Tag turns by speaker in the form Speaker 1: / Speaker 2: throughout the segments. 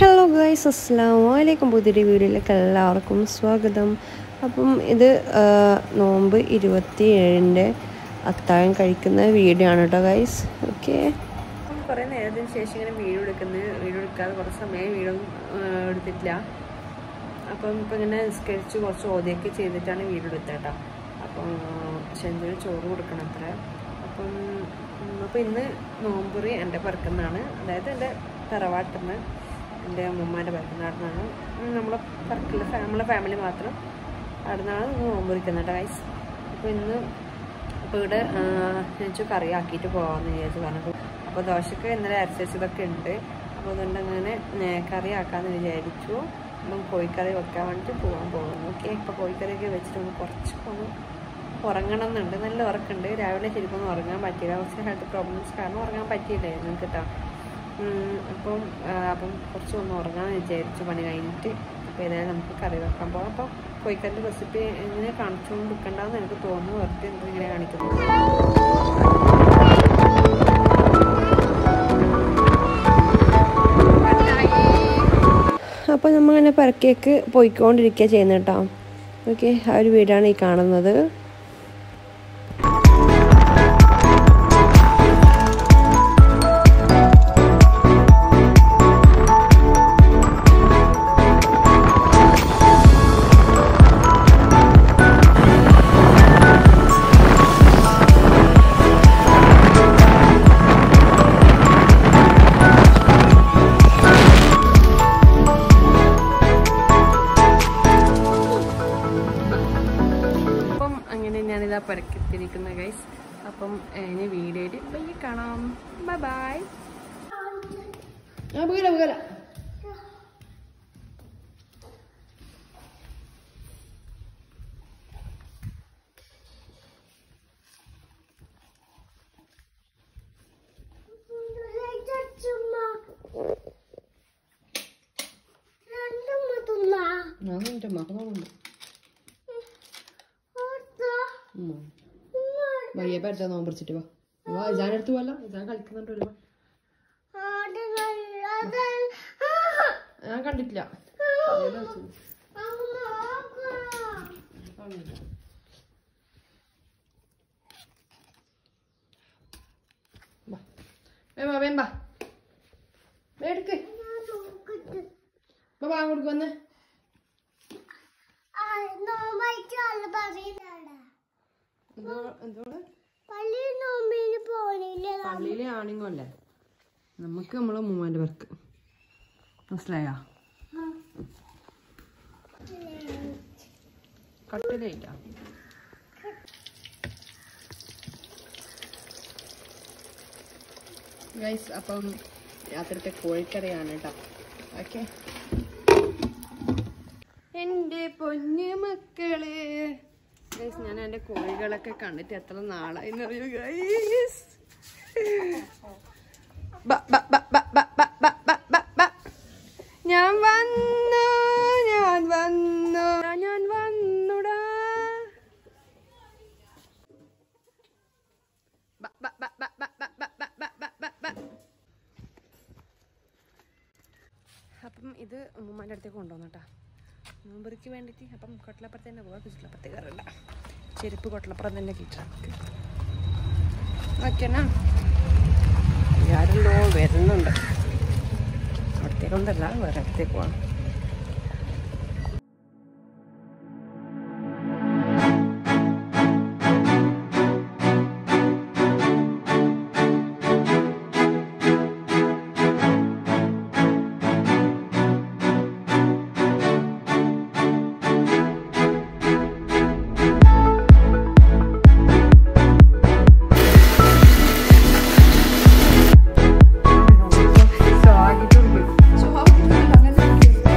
Speaker 1: Hello guys അസ്സാം വലൈക്കും പുതിയൊരു വീഡിയോയിലേക്ക് എല്ലാവർക്കും സ്വാഗതം അപ്പം ഇത് ആ, നോമ്പ് ഇരുപത്തി ഏഴിൻ്റെ അത്താഴം കഴിക്കുന്ന വീഡിയോ ആണ് കേട്ടോ ഗൈസ് ഓക്കെ കുറേ നേരത്തിന് ശേഷം ഇങ്ങനെ വീഡിയോ എടുക്കുന്നത് വീഡിയോ എടുക്കാതെ കുറച്ച് സമയം വീഡിയോ എടുത്തിട്ടില്ല അപ്പം ഇപ്പം ഇങ്ങനെ നിസ്കരിച്ച് കുറച്ച് ഓതിയൊക്കെ ചെയ്തിട്ടാണ് വീഡിയോ എടുത്തത് കേട്ടോ അപ്പം ചെന്തൊരു ചോറ് കൊടുക്കണം അത്ര അപ്പം ഉം, അപ്പം ഇന്ന് നോമ്പുറി എൻ്റെ പറക്കുന്നതാണ് അതായത് എൻ്റെ തറവാട്ടിൽ നിന്ന് എൻ്റെ അമ്മൂമ്മേൻ്റെ പറക്കുന്നാടുന്നാണ് നമ്മളെ പറക്കില്ല നമ്മളെ ഫാമിലി മാത്രം അവിടെ നിന്നാണ് ഇന്ന് നോമ്പുറിക്കുന്നത് കേട്ടോ ഗൈസ് അപ്പോൾ ഇന്ന് അപ്പോൾ ഇവിടെ ഞാൻ കറി ആക്കിയിട്ട് പോകാമെന്ന് വിചാരിച്ചു പറഞ്ഞപ്പോൾ അപ്പോൾ ദോശക്ക് ഇന്നലെ അരച്ചതൊക്കെ ഉണ്ട് അപ്പോൾ അതുകൊണ്ട് അങ്ങനെ ഏ, കറി ആക്കാമെന്ന് വിചാരിച്ചു അപ്പം കോഴിക്കറി വെക്കാൻ വേണ്ടിയിട്ട് പോകാൻ പോകുന്നു ഓക്കെ ഇപ്പോൾ കോഴിക്കറിയൊക്കെ വെച്ചിട്ട് ഒന്ന് കുറച്ച് ഒന്ന് ഉറങ്ങണം എന്നുണ്ട് നല്ല ഉറക്കമുണ്ട് രാവിലെ ശരിക്കും ഒന്നും ഉറങ്ങാൻ പറ്റിയില്ല കുറച്ച് ഹെൽത്ത് പ്രോബ്ലംസ് കാരണം ഉറങ്ങാൻ പറ്റിയില്ലായിരുന്നു കേട്ടോ ഉം, അപ്പം ആ, അപ്പം കുറച്ച് ഒന്ന് ഉറങ്ങാമെന്ന് വിചാരിച്ചു പണി കഴിഞ്ഞിട്ട് അപ്പോൾ ഏതായാലും നമുക്ക് കറി വെക്കാൻ പോകാം അപ്പോൾ കോഴിക്കറിൻ്റെ റെസിപ്പി എങ്ങനെ കാണിച്ചുകൊണ്ട് നിൽക്കണ്ടെന്ന് എനിക്ക് തോന്നുന്നു വെറുതെ എന്ത് ഇങ്ങനെ കാണിക്കുന്നത് അപ്പോൾ നമ്മളിങ്ങനെ പരക്കേക്ക് പോയിക്കൊണ്ടിരിക്കുക ചെയ്യുന്നത് കേട്ടോ ഓക്കെ ആ ഒരു വീടാണ് ഈ കാണുന്നത് അപ്പം അങ്ങനെ ഞാനിതാ പരക്കെത്തിരിക്കുന്ന ഗൈസ് അപ്പം ഏ, ഇനി വീഡിയോയിൽ വയ്യ കാണാം ബൈ ബൈ ആ പോകല പോകല ഞാൻ എൻ്റെ മകനോടുണ്ട് വയ്യ പറ്റാ നോമ്പ് പിടിച്ചിട്ട് വാ വാ ഇജാൻ എടുത്ത് പോവല്ല ഇജാൻ കളിക്കുന്നുണ്ട് ഒരു ഞാൻ കണ്ടിട്ടില്ല അതേതാ വെച്ചത്? കാണില്ല. വാ. വേം വാ, വേം വാ. വേം എടുക്ക്. വാ, വാ, അങ്ങോട്ട് വന്നേ എന്തോ എന്തോടെ പള്ളിയിലെ ആണിങ്ങല്ലേ നമുക്ക് നമ്മളെ ഉമ്മാന്റെ വർക്ക് മനസ്സിലായോ കട്ടിലില്ല ഗൈസ് അപ്പം രാത്രിത്തെ കോഴിക്കറിയാണ് കേട്ടോ ഓക്കെ എൻ്റെ പൊന്നു മക്കളെ ഗൈസ് ഞാൻ എൻ്റെ കോഴികളൊക്കെ കണ്ടിട്ട് എത്ര നാളായി അറിയൂ ഗൈസ് ഞാൻ വന്നു ഞാൻ വന്നു ഞാൻ വന്നുടാ ബ, ബ, ബ, ബ, ബ, ബ, ബ, ബ, ബ, ബ, ബ, ബ. അപ്പം ഇത് ഉമ്മാൻ്റെ അടുത്തേക്ക് കൊണ്ടുവന്നട്ടാ നോമ്പറിക്ക് വേണ്ടിയിട്ട് അപ്പം കൊട്ടലപ്പുറത്ത് തന്നെ പോവാം കുച്ചിലപ്പുറത്ത് കയറണ്ട ചെരുപ്പ് കൊട്ടലപ്പുറം തന്നെ കിട്ടാം ഓക്കെന്നാ ആരെല്ലോ വരുന്നുണ്ട് അവിടത്തേക്കൊണ്ടല്ല വേറെ അടുത്തേക്ക് പോകണം
Speaker 2: അങ്ങനെ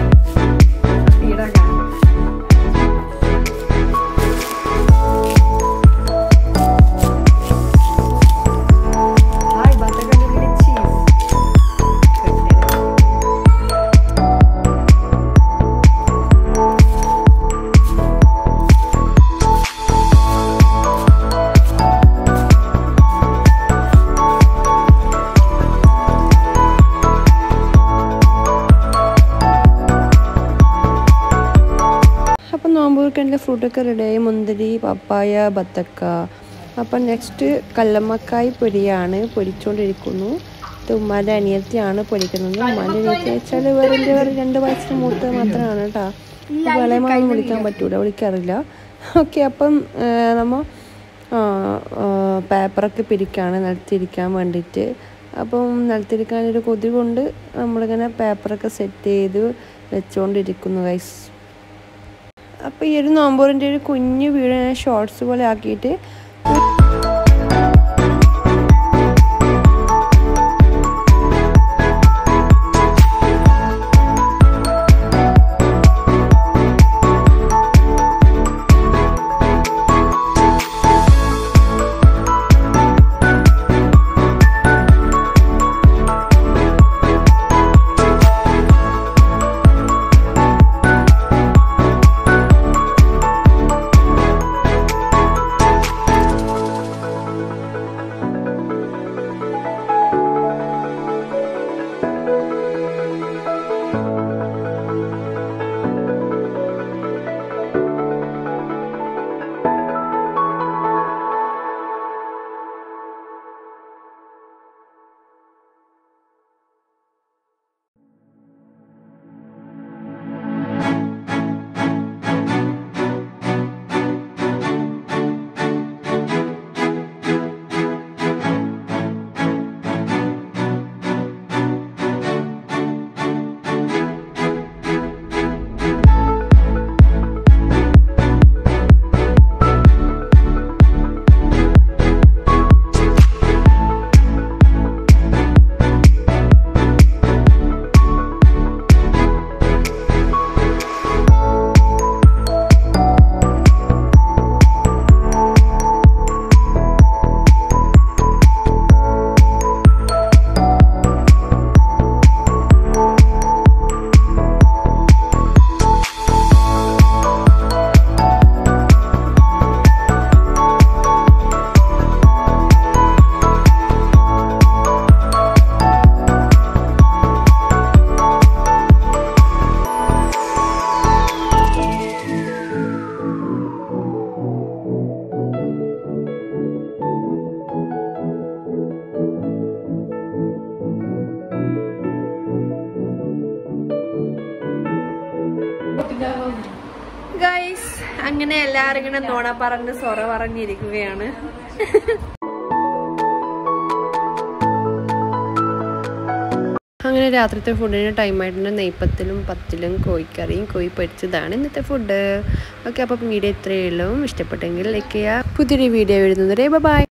Speaker 1: ഒക്കെ ഉണ്ടെങ്കിൽ ഫ്രൂട്ടൊക്കെ റെഡിയായി മുന്തിരി പപ്പായ ബത്തക്ക അപ്പം നെക്സ്റ്റ് കല്ലമ്മക്കായ് പൊരിയാണ് പൊരിച്ചുകൊണ്ടിരിക്കുന്നു ഇത് ഉമ്മാൻ്റെ അനിയത്തിയാണ് പൊരിക്കുന്നത് ഉമ്മാൻ്റെ അനിയത്തി വെച്ചാൽ വേറെ വേറെ രണ്ട് വയസ്സിന് മൂത്ത മാത്രമാണ് കേട്ടോ വിളയമാണെന്ന് വിളിക്കാൻ പറ്റൂല വിളിക്കാറില്ല ഓക്കെ അപ്പം നമ്മൾ പേപ്പറൊക്കെ പിരിക്കാണ് നിലത്തിരിക്കാൻ വേണ്ടിയിട്ട് അപ്പം നിലത്തിരിക്കാനൊരു കൊതി കൊണ്ട് നമ്മളിങ്ങനെ പേപ്പറൊക്കെ സെറ്റ് ചെയ്ത് വെച്ചുകൊണ്ടിരിക്കുന്നു ഗൈസ് അപ്പോൾ ഈ ഒരു നോമ്പോറിൻ്റെ ഒരു കുഞ്ഞു വീഡിയോ ഞാൻ ഷോർട്സ് പോലെ ആക്കിയിട്ട് ഗൈസ് അങ്ങനെ എല്ലാരും ഇങ്ങനെ നോണ പറഞ്ഞ് സൊറ പറഞ്ഞിരിക്കുകയാണ് അങ്ങനെ രാത്രിത്തെ ഫുഡിന് ടൈം ആയിട്ടുണ്ട് നെയ്പ്പത്തിലും പത്തിലും കോഴിക്കറിയും കോഴി പൊരിച്ചതാണ് ഇന്നത്തെ ഫുഡ് ഓക്കെ അപ്പം വീഡിയോ ഇത്രയേ ഉള്ളൂ ഇഷ്ടപ്പെട്ടെങ്കിൽ ലൈക്ക് ചെയ്യുക പുതിയൊരു വീഡിയോ എഴുതുന്നവരെ ബൈ